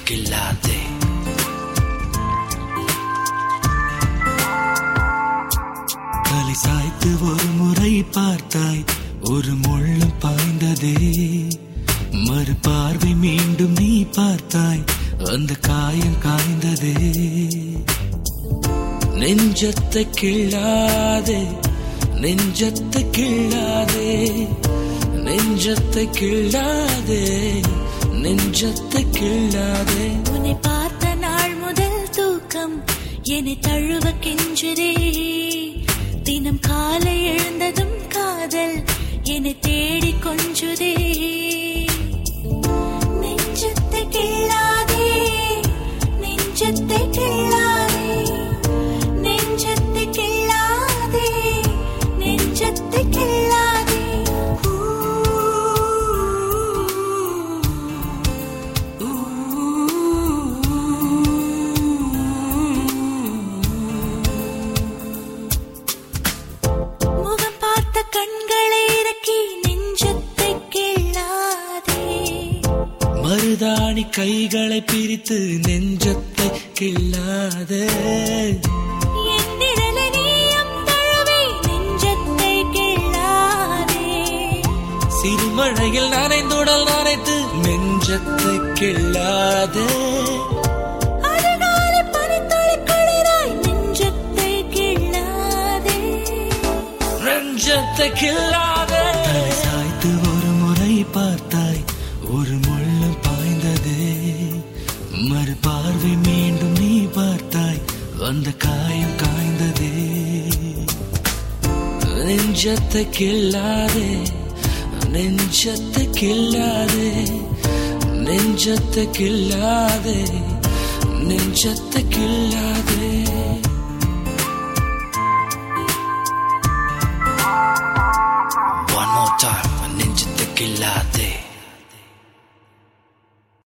கில்லாதே தலை சாய்த்து ஒரு முறை பார்த்தாய் ஒரு முள்ளும் பாய்ந்ததே மறு பார்வை மீண்டும் நீ பார்த்தாய் அந்த காயம் காய்ந்ததே நெஞ்சத்தை கிள்ளாதே நெஞ்சத்தை கிள்ளாதே நெஞ்சத்தை கிள்ளாதே நெஞ்சத்தை கிள்ளாதே உன்னை பார்த்த நாள் முதல் தூக்கம் என்னை தழுவ கெஞ்சுதே தினம் காலை எழுந்ததும் காதல் என்னை தேடி கொஞ்சுதே நெஞ்சத்தை கிள்ளாதே நெஞ்சத்தை கிள்ளாதே நெஞ்சத்தை கிள்ளாதே நெஞ்சத்தை கிள்ளாதே முகம் பார்த்த கண்களை இறக்கி நெஞ்சத்தை கிள்ளாதே மருதாணி கைகளை பிரித்து நெஞ்சத்தை கிள்ளாதே என் நிழலை நீயும் தழுவி நெஞ்சத்தை கிள்ளாதே சிறுமழையில் நனைந்துடல் நனைத்து நெஞ்சத்தை கிள்ளாதே அதிகாலை பனித்துளி குளிராய் நெஞ்சத்தை கிள்ளாதே நெஞ்சத்தை கிள்ளாதே தலை சாய்த்து ஒரு முறை பார்த்தாய் ஒரு முள்ளம் பாய்ந்ததே மறு பார்வை மீண்டும் நீ பார்த்தாய் அந்த காயம் காய்ந்ததே நெஞ்சத்தை கிள்ளாதே நெஞ்சத்தை கிள்ளாதே நெஞ்சத்தை கிள்ளாதே நெஞ்சத்தை கிள்ளாதே One more time, நெஞ்சத்தை கிள்ளாதே